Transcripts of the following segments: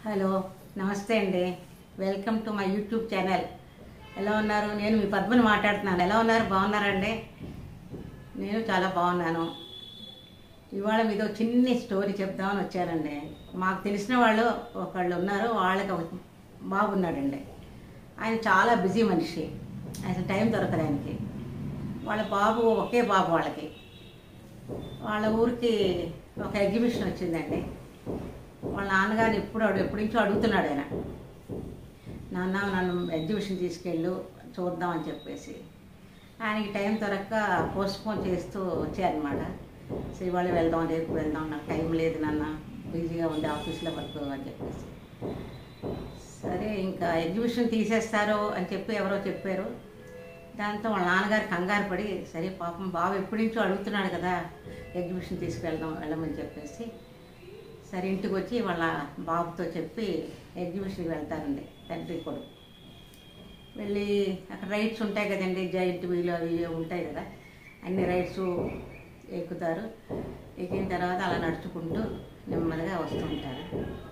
hello నమస్తే అండి welcome to my YouTube channel ఎలా ఉన్నారు నేను మీ పద్మని మాట్లాడుతున్నాను ఎలా ఉన్నారు బాగున్నారండి నేను చాలా బాగున్నాను ఇవాళ మీతో చిన్ని స్టోరీ చెప్దామని వచ్చానండి మాకు తెలిసిన వాళ్ళు ఒకళ్ళు ఉన్నారు వాళ్ళకి ఒక బాబు ఉన్నాడండి ఆయన చాలా బిజీ మనిషి ఆయన టైం దొరకదు ఆయనకి వాళ్ళ బాబు ఒకే బాబు వాళ్ళకి వాళ్ళ ఊరికి ఒక ఎగ్జిబిషన్ వచ్చిందండి వాళ్ళ నాన్నగారిని ఎప్పుడు అడు ఎప్పటి నుంచో అడుగుతున్నాడు ఆయన నాన్న నన్ను ఎగ్జిబిషన్ తీసుకెళ్ళు చూద్దామని చెప్పేసి ఆయనకి టైం దొరక్క పోస్ట్పోన్ చేస్తూ వచ్చారనమాట సో ఇవాళ వెళ్దాం రేపు వెళ్దాం నాకు టైం లేదు నాన్న బిజీగా ఉంది ఆఫీస్లో వర్క్ అని చెప్పేసి సరే ఇంకా ఎగ్జిబిషన్ తీసేస్తారు అని చెప్పి ఎవరో చెప్పారు దాంతో వాళ్ళ నాన్నగారు కంగారు పడి సరే పాపం బాబు ఎప్పటి నుంచో అడుగుతున్నాడు కదా ఎగ్జిబిషన్ తీసుకెళ్దాం వెళ్ళమని చెప్పేసి సరే ఇంటికి వచ్చి వాళ్ళ బాబుతో చెప్పి ఎగ్జిబిషన్కి వెళ్తారండి తండ్రి కొడుకు వెళ్ళి అక్కడ రైడ్స్ ఉంటాయి కదండి జైంట్ వీలు అవి ఇవి ఉంటాయి కదా అన్ని రైడ్స్ ఎక్కుతారు ఎక్కిన తర్వాత అలా నడుచుకుంటూ నెమ్మదిగా వస్తూ ఉంటారు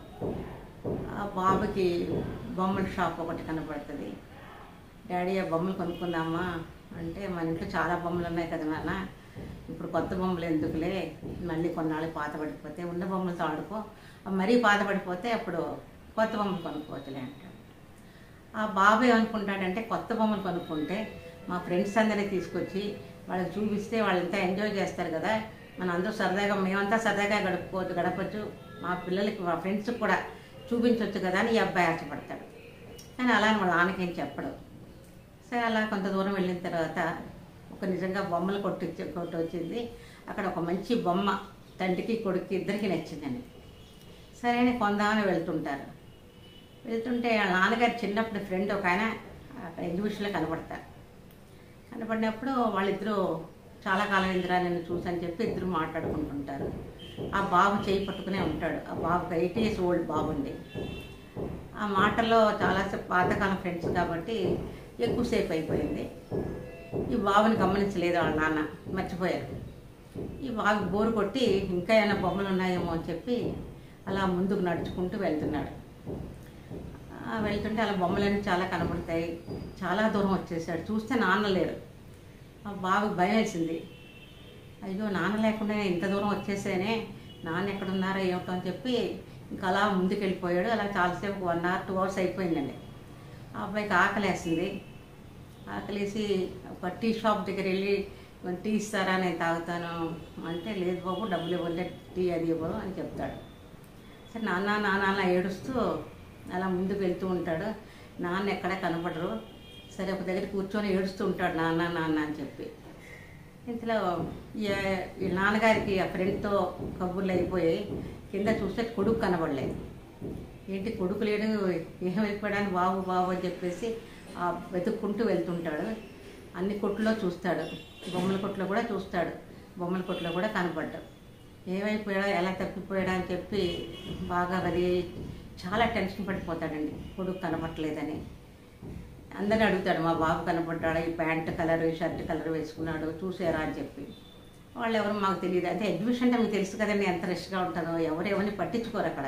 ఆ బాబుకి బొమ్మల షాప్ ఒకటి కనపడుతుంది డాడీ ఆ బొమ్మలు కొనుక్కుందామా అంటే మన ఇంట్లో చాలా బొమ్మలు ఉన్నాయి కదా నాన్న ఇప్పుడు కొత్త బొమ్మలు ఎందుకులే మళ్ళీ కొన్నాళ్ళు పాత పడిపోతే ఉన్న బొమ్మలతో ఆడుకో అవి మరీ పాత పడిపోతే అప్పుడు కొత్త బొమ్మలు కొనుక్కోవచ్చులే అంటాడు ఆ బాబు ఏమనుకుంటాడంటే కొత్త బొమ్మలు కొనుక్కుంటే మా ఫ్రెండ్స్ అందరినీ తీసుకొచ్చి వాళ్ళకి చూపిస్తే వాళ్ళంతా ఎంజాయ్ చేస్తారు కదా మన అందరూ సరదాగా మేమంతా సరదాగా గడుపుకోవచ్చు గడపచ్చు మా పిల్లలకి మా ఫ్రెండ్స్కి కూడా చూపించవచ్చు కదా అని ఈ అబ్బాయి ఆశపడతాడు కానీ అలా అని వాళ్ళ నాన్నకేం చెప్పడు సరే అలా కొంత దూరం వెళ్ళిన తర్వాత ఒక నిజంగా బొమ్మలు కొట్టి కొట్టి వచ్చింది అక్కడ ఒక మంచి బొమ్మ తండ్రికి కొడుక్కి ఇద్దరికి నచ్చిందండి సరే అని కొందామని వెళ్తుంటారు వెళ్తుంటే వాళ్ళ నాన్నగారు చిన్నప్పుడు ఫ్రెండ్ ఒక ఆయన అక్కడ ఎగ్జిబిషన్లో కనపడతారు కనపడినప్పుడు వాళ్ళిద్దరూ చాలా కాలం ఇందిరా నిన్ను చూసని చెప్పి ఇద్దరు మాట్లాడుకుంటుంటారు ఆ బాబు చేయి పట్టుకునే ఉంటాడు ఆ బాబు ఎయిట్ ఇయర్స్ ఓల్డ్ బాబు అండి ఆ మాటల్లో చాలాసేపు పాతకాలం ఫ్రెండ్స్ కాబట్టి ఎక్కువసేపు అయిపోయింది ఈ బాబుని గమనించలేదు వాళ్ళ నాన్న మర్చిపోయారు ఈ బాబు బోరు కొట్టి ఇంకా ఏమైనా బొమ్మలు ఉన్నాయేమో అని చెప్పి అలా ముందుకు నడుచుకుంటూ వెళ్తున్నాడు ఆ, వెళ్తుంటే అలా బొమ్మలన్నీ చాలా కనబడతాయి చాలా దూరం వచ్చేసాడు చూస్తే నాన్న లేరు ఆ బాబుకి భయం వేసింది అయ్యో నాన్న లేకుండా నేను ఇంత దూరం వచ్చేసేనే నాన్న ఎక్కడున్నారో ఏమిటో అని చెప్పి ఇంకా అలా ముందుకు వెళ్ళిపోయాడు అలా చాలాసేపు వన్ అవర్ టూ అవర్స్ అయిపోయిందండి ఆ అబ్బాయికి ఆకలేసింది ఆకలేసి ఒక టీ షాప్ దగ్గర వెళ్ళి "మరి టీ ఇస్తారా నేను తాగుతాను అంటే లేదు బాబు డబ్బులు ఇవ్వలే టీ అది ఇవ్వరు అని చెప్తాడు సరే నాన్న నాన్న అలా ఏడుస్తూ అలా ముందుకు వెళ్తూ ఉంటాడు నాన్న ఎక్కడ కనపడరు సరే ఒక దగ్గర కూర్చొని ఏడుస్తూ ఉంటాడు నాన్న నాన్న అని చెప్పి ఇంతలో ఈ- ఈ నాన్నగారికి ఆ ఫ్రెండ్తో కబుర్లు అయిపోయి కింద చూస్తే కొడుకు కనబడలేదు ఏంటి కొడుకు లేడు ఏమైపోయాడని బాబు బాబు అని చెప్పేసి ఆ వెతుక్కుంటూ వెళ్తుంటాడు అన్ని కొట్లో చూస్తాడు బొమ్మల కొట్లో కూడా చూస్తాడు బొమ్మల కొట్లో కూడా కనపడ్డాడు ఏమైపోయాడా ఎలా తప్పిపోయాడా అని చెప్పి బాగా అది చాలా టెన్షన్ పడిపోతాడండి కొడుకు కనపట్లేదని అందరిని అడుగుతాడు మా బాబు కనపడ్డాడు ఈ ప్యాంట్ కలర్ ఈ షర్ట్ కలర్ వేసుకున్నాడు చూసారా అని చెప్పి వాళ్ళు ఎవరు మాకు తెలియదు అంటే ఎగ్జిబిషన్ అంటే మీకు తెలుసు కదండి ఎంత రష్గా ఉంటుందో ఎవరు ఎవరిని పట్టించుకోరు అక్కడ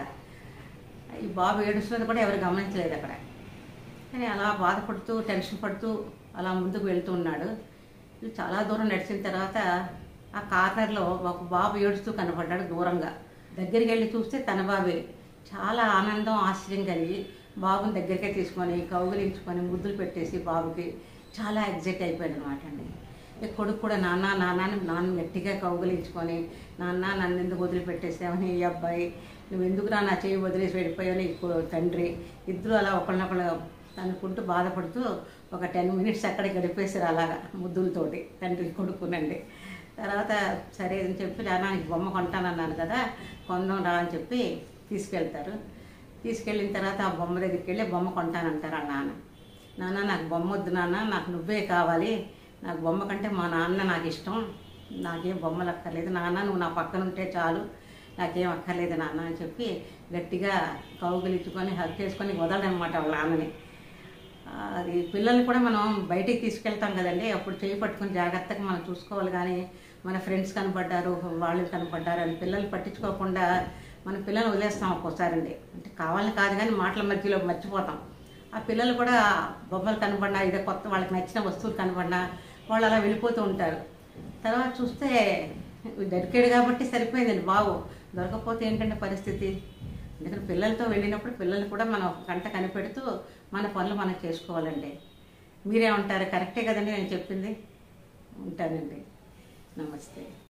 ఈ బాబు ఏడుస్తున్నది కూడా ఎవరు గమనించలేదు అక్కడ కానీ అలా బాధపడుతూ టెన్షన్ పడుతూ అలా ముందుకు వెళ్తూ ఉన్నాడు వీళ్ళు చాలా దూరం నడిచిన తర్వాత ఆ కార్నర్లో ఒక బాబు ఏడుస్తూ కనపడ్డాడు దూరంగా దగ్గరికి వెళ్ళి చూస్తే తన బాబే చాలా ఆనందం ఆశ్చర్యం కలిగి బాబుని దగ్గరికే తీసుకొని కౌగిలించుకొని ముద్దులు పెట్టేసి బాబుకి చాలా ఎగ్జైట్ అయిపోయాడు అనమాట అండి ఇక కొడుకు కూడా నాన్న నాన్న అని నాన్న గట్టిగా కౌగిలించుకొని నాన్న నన్ను ఎందుకు వదిలిపెట్టేసావని ఈ అబ్బాయి నువ్వు ఎందుకురా నా చేయి వదిలేసి వెళ్ళిపోయావు నీ కొ- తండ్రి ఇద్దరు అలా ఒకళ్ళనొకళ్ళు అనుకుంటూ బాధపడుతూ ఒక టెన్ మినిట్స్ అక్కడ గడిపేసారు అలాగా ముద్దులతోటి తండ్రి కొడుకునండి తర్వాత సరే అని చెప్పి నాన్న నీకు బొమ్మ కొంటానన్నాను కదా కొందాం రా అని చెప్పి తీసుకెళ్తారు తీసుకెళ్ళిన తర్వాత ఆ బొమ్మ దగ్గరికి వెళ్ళి బొమ్మ కొంటానంటారు ఆ నాన్న నాన్న నాకు బొమ్మ వద్దు నాన్న నాకు నువ్వే కావాలి నాకు బొమ్మ కంటే మా నాన్న నాకు ఇష్టం నాకేం బొమ్మలు అక్కర్లేదు నాన్న నువ్వు నా పక్కన ఉంటే చాలు నాకేం అక్కర్లేదు నాన్న అని చెప్పి గట్టిగా కౌగిలించుకొని హక్ చేసుకొని వదలడనమాట వాళ్ళ నాన్నని ఆ, అది పిల్లల్ని కూడా మనం బయటికి తీసుకెళ్తాం కదండి అప్పుడు చేయి పట్టుకొని జాగ్రత్తగా మనం చూసుకోవాలి కానీ మన ఫ్రెండ్స్ కనపడ్డారు వాళ్ళు కనపడ్డారు అని పిల్లలు పట్టించుకోకుండా మన పిల్లల్ని వదిలేస్తాం ఒక్కోసారి అండి అంటే కావాలని కాదు కానీ మాటల మధ్యలో మర్చిపోతాం ఆ పిల్లలు కూడా బొమ్మలు కనబడినా ఇదే కొత్త వాళ్ళకి నచ్చిన వస్తువులు కనబడినా వాళ్ళు అలా వెళ్ళిపోతూ ఉంటారు తర్వాత చూస్తే దొరికాడు కాబట్టి సరిపోయిందండి బావు దొరకకపోతే ఏంటంటే పరిస్థితి అందుకని పిల్లలతో వెళ్ళినప్పుడు పిల్లలు కూడా మనం ఒక గంట కనిపెడుతూ మన పనులు మనం చేసుకోవాలండి మీరేమంటారు కరెక్టే కదండి నేను చెప్పింది ఉంటానండి నమస్తే